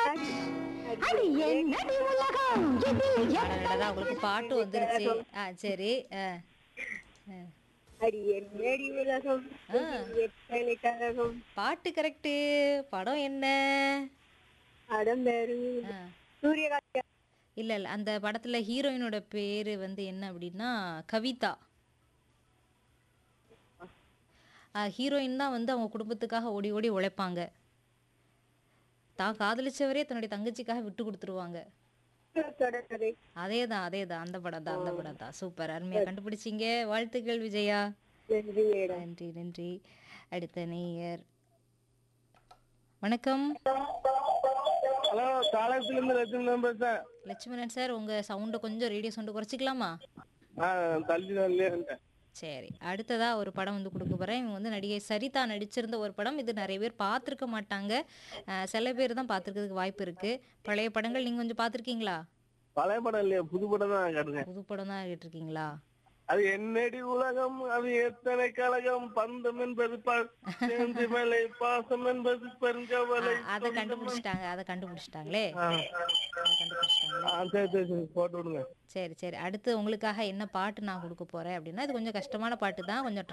அது என்னடி உலகம் இதில் அடடடா, உங்களுக்கு பாட்டு வந்துருச்சு ஆ சரி ஆ ஆ. அடி என்னடி உலகம் ஆ. எத்தனை கழகம் பாட்டு கரெக்டு படம் என்ன அடம்பெரு ஆ. சூரியகாந்தி இல்ல இல்ல அந்த படத்துல ஹீரோயினோட பேரு வந்து என்ன அப்படின்னா கவிதா ஹீரோயின் தான் வந்து அவங்க குடும்பத்துக்காக ஓடி ஓடி உழைப்பாங்க தான் காதலிச்சவரே தன்னுடைய தங்கச்சிக்காக விட்டு கொடுத்துருவாங்க தொடர்கதை அதே தான் அதே தான் அந்த படம் தான் அந்த படம் தான் சூப்பர் அருமையா கண்டுபிடிச்சீங்க வாழ்த்துக்கள் விஜயா நன்றி மேடம் நன்றி நன்றி அடுத்த நேயர் வணக்கம் ஹலோ காலேஜ்ல இருந்து ரஜினி பேசுறேன் லட்சுமணன் சார் உங்க சவுண்டை கொஞ்சம் ரேடியோ சவுண்டு குறைச்சிக்கலாமா நான் தள்ளி தள்ளி இருந்தேன் சரி அடுத்ததா ஒரு படம் வந்து கொடுக்க போறேன் இவங்க வந்து நடிகை சரிதா நடிச்சிருந்த ஒரு படம் இது நிறைய பேர் பார்த்துருக்க மாட்டாங்க அஹ் சில பேர் தான் பார்த்துருக்கிறதுக்கு வாய்ப்பு இருக்கு பழைய படங்கள் நீங்க கொஞ்சம் பார்த்துருக்கீங்களா பழைய படம் இல்லையா புது படம் தான் கேட்டுருக்கேன் புது படம் தான் கேட்டிருக்கீங்களா அது என்னடி உலகம் அது எத்தனை கழகம் பந்தம் என்பது ப- சேந்து மலை பாசம் என்பது பெருங்கவலை அதை கண்டுபிடிச்சிட்டாங்க அதை கண்டுபிடிச்சிட்டாங்களே ஆ. அதை கண்டுபிடிச்சிட்டாங்களே ஆ, சரி சரி சரி போட்டு விடுங்க சரி சரி அடுத்து உங்களுக்காக என்ன பாட்டு நான் கொடுக்க போறேன் அப்படின்னா இது கொஞ்சம் கஷ்டமான பாட்டு தான் கொஞ்சம்